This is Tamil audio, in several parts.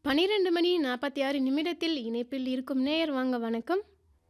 12 மணி 46 நிமிடத்தில் இணைப்பில் இருக்கும் நேயர் வாங்க வணக்கம்.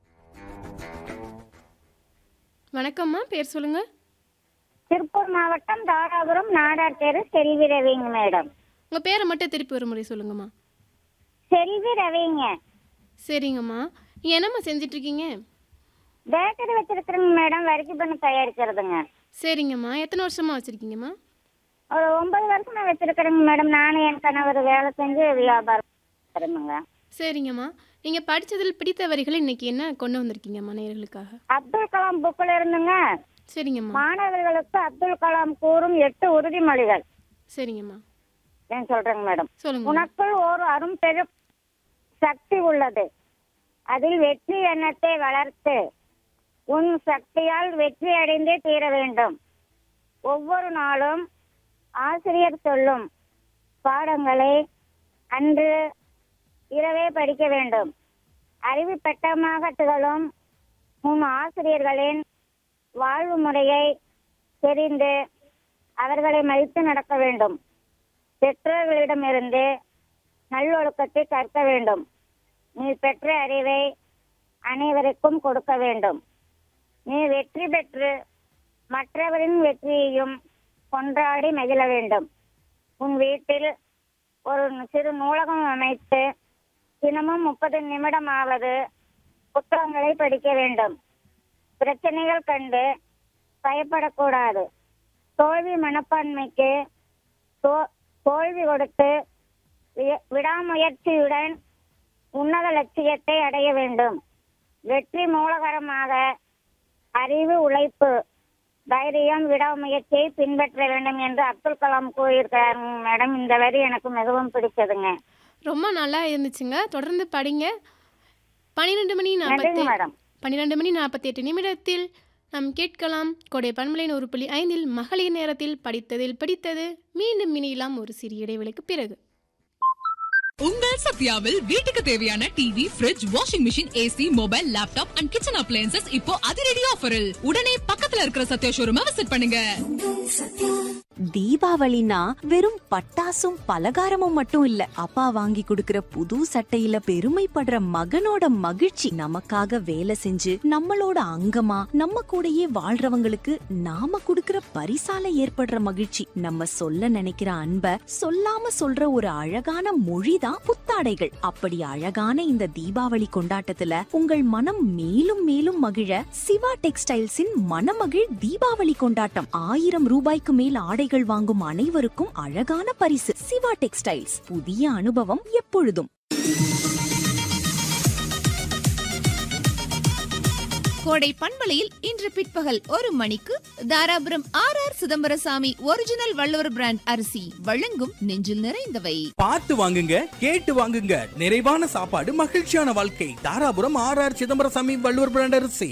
வணக்கம்மா, பேர் சொல்லுங்க. திருப்பூர் மாவட்டம் தாராபுரம் நாடார் தெரு செல்வி ரவிங்க மேடம் உங்க பேரை மட்டும் திருப்பி ஒரு முறை சொல்லுங்கம்மா. செல்வி ரவிங்க சரிங்கம்மா. நீங்க என்னம்மா செஞ்சுட்டு இருக்கீங்க? பேக்கரி வச்சிருக்கிறேங்க மேடம் வரிக்கு பண்ணி தயாரிக்கிறதுங்க சரிங்கம்மா. எத்தனை வருஷமா வச்சிருக்கீங்கம்மா? ஒரு ஒன்பது வருஷமா வச்சிருக்கிறேங்க மேடம் நானும் என் கணவர் வேலை செஞ்சு வியாபாரம் பண்ணுங்க சரிங்கம்மா. நீங்க படிச்சதில் பிடித்த வரிகளை இன்னைக்கு என்ன கொண்டு வந்திருக்கீங்கம்மா நேயர்களுக்காக? அப்துல் கலாம் புக்கில் இருந்துங்க சரிங்கம்மா. மாணவர்களுக்கு அப்துல் கலாம் கூறும் எட்டு உறுதிமொழிகள் சரிங்கம்மா. நான் சொல்றேங்க மேடம் சொல்லுங்க. உனக்குள் ஒரு அரும் பெரு சக்தி உள்ளது அதில் வெற்றி எண்ணத்தை வளர்த்து உன் சக்தியால் வெற்றி அடைந்தே தீர வேண்டும் ஒவ்வொரு நாளும் ஆசிரியர் சொல்லும் பாடங்களை அன்று இரவே படிக்க வேண்டும் அறிவு பெட்டமாக திகழும் உன் ஆசிரியர்களின் வாழ்வு முறையை தெரிந்து அவர்களை மதித்து நடக்க வேண்டும் பெற்றோர்களிடமிருந்து நல்லொழுக்கத்தை கற்க வேண்டும் நீ பெற்ற அறிவை அனைவருக்கும் கொடுக்க வேண்டும் நீ வெற்றி பெற்று மற்றவரின் வெற்றியையும் கொண்டாடி மகிழ வேண்டும் உன் வீட்டில் ஒரு சிறு நூலகம் அமைத்து தினமும் முப்பது நிமிடமாவது புத்தகங்களை படிக்க வேண்டும் பிரச்சனைகள் கண்டு பயப்படக்கூடாது தோல்வி மனப்பான்மைக்கு தோ- தோல்வி கொடுத்து வி- விடாமுயற்சியுடன் உன்னத லட்சியத்தை அடைய வேண்டும் வெற்றி மூலகரமாக அறிவு உழைப்பு தைரியம் விடாமுயற்சியை பின்பற்ற வேண்டும் என்று அப்துல் கலாம் கூறியிருக்கிறார் மேடம் இந்த வரி எனக்கு மிகவும் பிடிச்சதுங்க ரொம்ப நல்லா இருந்துச்சுங்க. தொடர்ந்து படிங்க. 12 மணி நன்றிங்க 40 மேடம் 12 மணி 48 நிமிடத்தில் நாம் கேட்கலாம் கொடை பண்பலையின் ஒரு புள்ளி ஐந்தில் மகளிர் நேரத்தில் படித்ததில் பிடித்தது மீண்டும் இணையலாம் ஒரு சிறிய இடைவெளிக்கு பிறகு உங்கள் சத்யாவில் வீட்டுக்கு தேவையான TV fridge washing machine AC mobile laptop and kitchen appliances இப்போ அதிரடி ஆஃபரில் உடனே பக்கத்துல இருக்கிற சத்யா ஷோரூமை விசிட் பண்ணுங்க தீபாவளினா வெறும் பட்டாசும் பலகாரமும் மட்டும் இல்ல அப்பா வாங்கி கொடுக்கிற புது சட்டையில பெருமைப்படுற மகனோட மகிழ்ச்சி நமக்காக வேலை செஞ்சு நம்மளோட அங்கமா நம்ம கூடயே வாழ்றவங்களுக்கு நாம கொடுக்கிற பரிசால ஏற்படுற மகிழ்ச்சி நம்ம சொல்ல நினைக்கிற அன்ப சொல்லாம சொல்ற ஒரு அழகான மொழிதான் புத்தாடைகள் அப்படி அழகான இந்த தீபாவளி கொண்டாட்டத்துல உங்கள் மனம் மேலும் மேலும் மகிழ சிவா டெக்ஸ்டைல்ஸின் மனமகிழ் தீபாவளி கொண்டாட்டம் ஆயிரம் ரூபாய்க்கு மேல் ஆடைகள் வாங்கும் அனைவருக்கும் அழகான பரிசு சிவா டெக்ஸ்டைல்ஸ் புதிய அனுபவம் எப்பொழுதும் கோடை பண்பலையில் இன்று பிற்பகல் ஒரு மணிக்கு Dharapuram R R Chidambarasamy original Valluvar brand அரிசி வழங்கும் நெஞ்சில் நிறைந்தவை பார்த்து வாங்குங்க கேட்டு வாங்குங்க நிறைவான சாப்பாடு மகிழ்ச்சியான வாழ்க்கை Dharapuram R R Chidambarasamy Valluvar brand அரிசி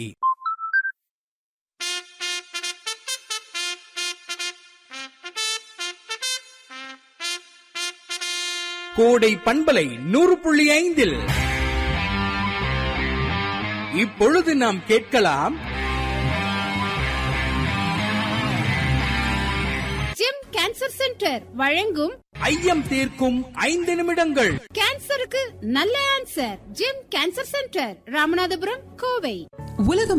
கோடை பண்பலை நூறு புள்ளி ஐந்தில் இப்பொழுது நாம் கேட்கலாம் ஜெம் கேன்சர் சென்டர் வழங்கும் ஐயம் தீர்க்கும் ஐந்து நிமிடங்கள் கேன்சருக்கு நல்ல answer Gem cancer centre Ramanathapuram Kovai உலகம்